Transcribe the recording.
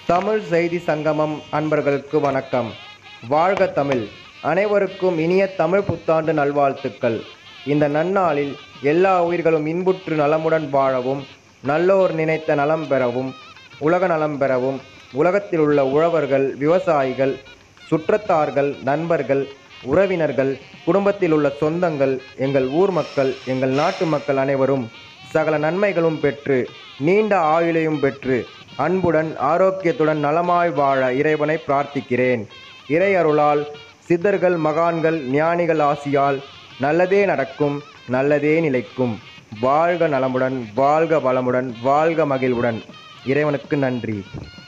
தமிழ் செய்தி சங்கமம் அன்பர்களுக்கு வணக்கம் வாழ்க தமிழ் அனைவருக்கும் இனிய தமிழ் புத்தாண்டு நல்வாழ்த்துக்கள் இந்த நன்னாளில் எல்லா உயிர்களும் இன்புற்று நலமுடன் வாழவும் நல்லோர் நினைத்த நலம் பெறவும் உலக நலம் பெறவும் உலகத்தில் உள்ள உழவர்கள் விவசாயிகள் சுற்றத்தார்கள் நண்பர்கள் உறவினர்கள் குடும்பத்தில் உள்ள சொந்தங்கள் எங்கள் ஊர் மக்கள் எங்கள் நாட்டு மக்கள் அனைவரும் சகல நன்மைகளும் பெற்று நீண்ட ஆயுளையும் பெற்று அன்புடன் ஆரோக்கியத்துடன் நலமாய் வாழ இறைவனை பிரார்த்திக்கிறேன் இறை அருளால் சித்தர்கள் மகான்கள் ஞானிகள் ஆசியால் நல்லதே நடக்கும் நல்லதே நிலைக்கும் வாழ்க நலமுடன் வாழ்க வளமுடன் வாழ்க மகிழ்வுடன் இறைவனுக்கு நன்றி